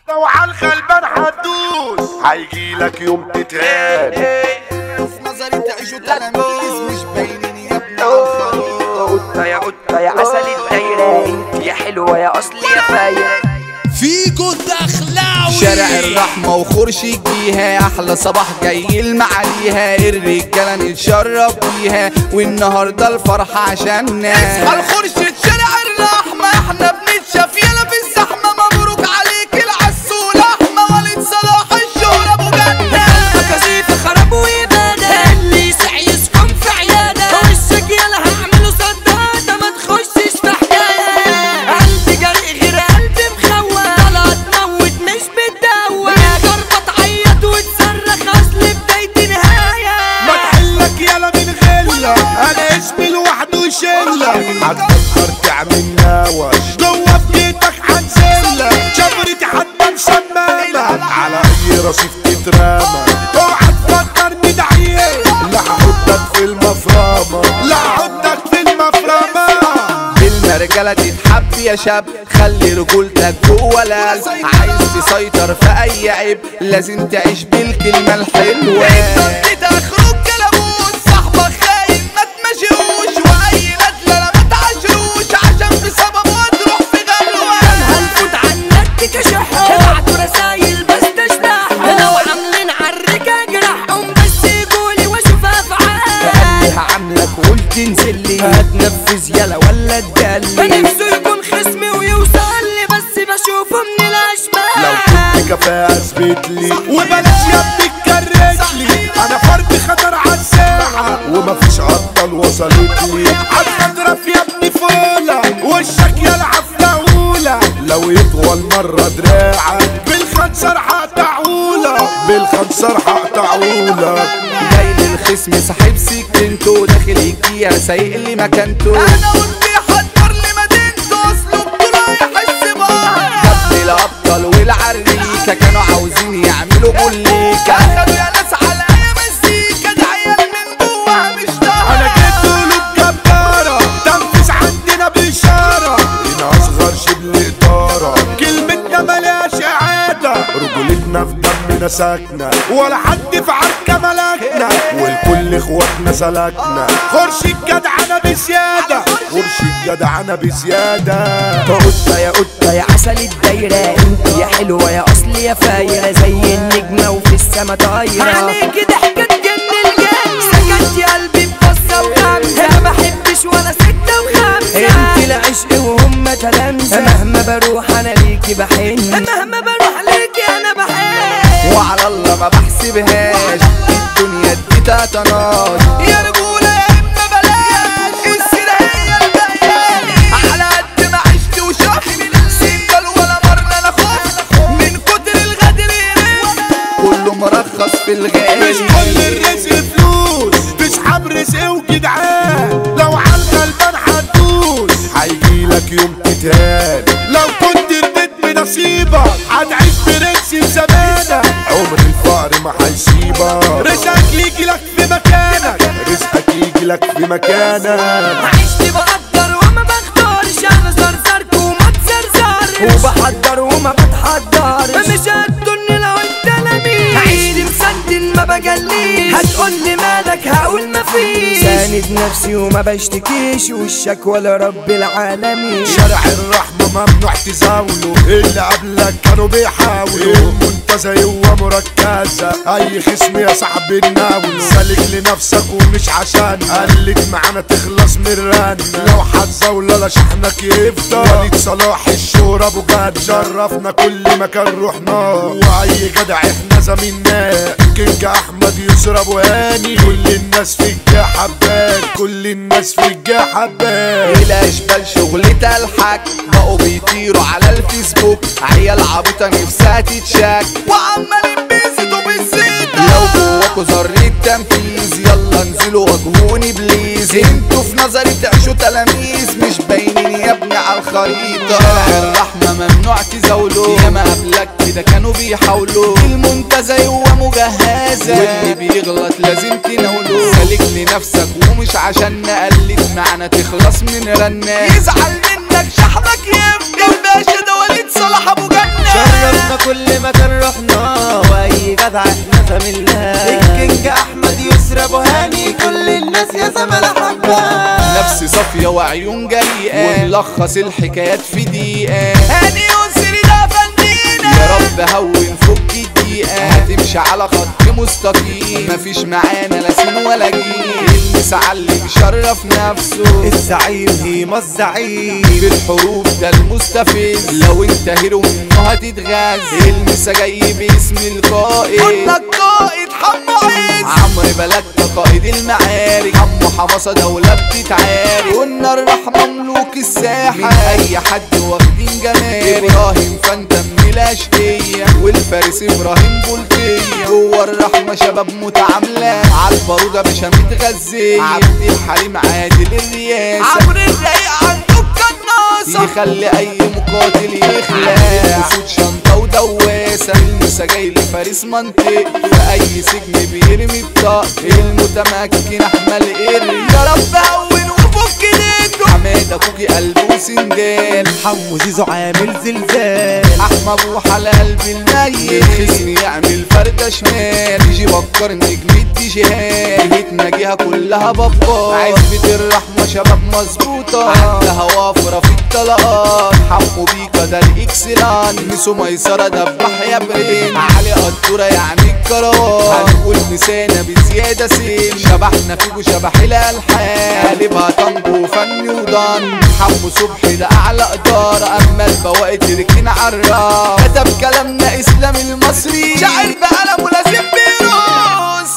لو عالغلبان هتدوس هيجيلك يوم تتهان في نظري تعيشوا تلاميذ مش باينين يا ابن الخليط قطة يا قطة يا عسل الدايرة انت يا حلوة يا اصل يا فايرة فيجو الدخلاوي شارع الرحمة وخرشي جيها أحلى صباح جاي المعاليها الرجالة نتشرف بيها والنهاردة الفرحة عشاننا اصحى الخرشة شارع الرحمة احنا بنتشاف يلا في الزحمة مبروك عليك العسول أحمى وليد صلاح الشهرة أبو جنة كثيف خرب وإبادة اللي يسعى يسكن في عيادة وشك يلا هعمله سدادة ما تخشش في حكاية قلبي جري غير قلبي مخوى طلعت تموت مش بتدوى جربة تعيط وتصرخ أصل بداية نهاية ما تحلك يالا من غلة انا اسمي لوحده شلة هتفكر تعمل نوش جوه في بيتك هنزلك شفرتي حتى مسمامة على اي رصيف تترمى اوعى تفكر ندعيه لا هحطك في المفرمة لا هحطك في المفرمة المرجلة تتحب يا شاب خلي رجولتك جوه القلب عايز تسيطر في اي عيب لازم تعيش بالكلمة الحلوة تخرج كلاموس صاحبك خاين ما تمشيوش واي ندلة لا ما تعاشروش عشان بسببه هتروح في غلوة هنفوت عنك كشح ابعتوا رسايل بس تشتاح لو عاملين عالركا جرحهم بس يقولي واشوف افعال عاملك قلت انزل لي هتنفذ يلا ولا تدلي نفسه يكون خصمي ويوصل لي بس بشوفه من لو الاشبال كنت كفاءة اثبت لي وبلاش يا ابني تكرت لي انا فرد خطر عالساحة ومفيش عطل وصلت لي عالخضرة في يا ابني فولة وشك يلعب اولى لو يطول مرة دراعك بالخنصر هقطعهولك بالخنصر هقطعهولك جاي للخصم صاحب سكنته داخل الجيا سايق لي مكانته انا قلت يحضر لي مدينته اصله بطولة يحس بقى جاب الابطال والعريكة كانوا عاوزين يعملوا بوليكا اخدوا يا ناس على اي مزيكا ده عيال من جواها مش انا جيت له بجبارة تنفذ عندنا بإشارة هنا اصغر شبل ادارة كلمتنا ملهاش اعادة رجولتنا في دمنا ساكنة ولا حد في عركة ملكنا والكل اخواتنا سلكنا خرش الجدعنة بزيادة خرش الجدعنة بزيادة قطة يا قطة يا عسل الدايرة انت يا حلوة يا اصل يا فايرة زي النجمة وفي السما طايرة عليك ضحكة تجن الجن سكت يا قلبي بفصة وخمسة ما بحبش ولا ستة وخمسة انت العشق وهم تلامذة مهما بروح انا ليكي بحن مهما بروح ليكي انا بحب وعلى الله ما بحسبهاش الدنيا دي تتناش يا رجولة يا اما بلاش السيرة هي البيان على قد ما عشت وشفت سنجل ولا مرة انا خفت من كتر الغدر كله مرخص في الغالي مش كل الرزق فلوس تسحب رزق وجدعان لو عالغلبان هتدوس هيجيلك يوم تتهان لو كنت رديت بنصيبك هتعيش بركس زمانك عمر الفقر ما هيسيبك رزقك يجيلك في مكانك رزقك يجيلك في مكانك عشت بقدر وما بختارش انا زرزرك وما تزرزرش وبحضر وما بتحضرش مش هتدني لو انت لمين عشت مسدن ما بجليش هتقولي مالك هقول مفيش ساند نفسي وما بشتكيش وشك ولا رب العالمين شارع الرحمة ممنوع تزاوله اللي قبلك كانوا بيحاولوا منتزه ومركزة أي خصم يا صاحبي ناوله سالك لنفسك ومش عشان قلت معانا تخلص من الرن لو هتزاول لا شحنك يفضل وليد صلاح الشهرة أبو جد شرفنا كل مكان رحنا وأي جدع احنا زميلناه كينج أحمد يسرى أبو هاني كل الناس في الجا حبان كل الناس في الجا حبان الاشبال شغلتها الحك بقوا بيطيروا على الفيسبوك عيال عبيطة نفسها تتشك وعمالين بيزيدوا بالزيت لو جواكوا ذرة تنفيذ يلا انزلوا واجهوني بليز انتوا في نظري تعيشوا تلاميذ مش باينين يا ابني على الخريطة شارع الرحمة ممنوع تزاولوا ياما قبلك كده كانوا بيحاولوا المنتزه هو مجهزة واللي بيغلط لازم تناوله سالك لنفسك ومش عشان نقلد معانا تخلص من رنات يزعل منك شحنك يفضل باشا ده وليد صلاح ابو جنة شرفنا كل صافية وعيون جريئة ونلخص الحكايات في دقيقة هاني يسري ده فندينا يا رب هون فك الدقيقة هتمشي على خط مستقيم مفيش معانا لا سين ولا جيم المس على اللي مشرف نفسه الزعيم هيما الزعيم بالحروف ده المستفز لو انت هيرو منه هتتغاز المسا جاي باسم القائد قلنا القائد حمو عز عمرو بلد قائد المعارك حمو حمصة دولة بتتعارك قلنا الرحمة ملوك الساحة من اي حد واخدين جمال ابراهيم فانتم الاشقية والفارس ابراهيم بولتية جوه الرحمة شباب متعاملة عالبارودة مش متغذية عبد الحليم عادل الرياسة عمرو الرايق عنده القناصة يخلي اي مقاتل يخلع اسود شنطة ودواسة المسا جاي لفارس منطقة في اي سجن بيرمي بطاقة المتمكن احمد قري يا رب هون وفك ايديكم حمادة كوكي قلبه سنجال حمو زيزو عامل زلزال احمد ابو حلال بالميت الخصم يعمل فردة شمال يجي بكر نجم الديجيهات بيتنا جيها كلها بابا عزبة الرحمة شباب مظبوطة عندها وافرة في الطلقات حمو بيكا ده الاكسلان ميسو ميسرة دبح يا برين علي قدورة يعني الكروان هنقول نسانا بزيادة سين شبحنا فيكو شبح الالحان قلبها طنجو فني وضن حمو صبحي ده اعلى ادارة اما البواقي تركين عالراس كتب كلامنا اسلام المصري شاعر بقلم ولازم بيروس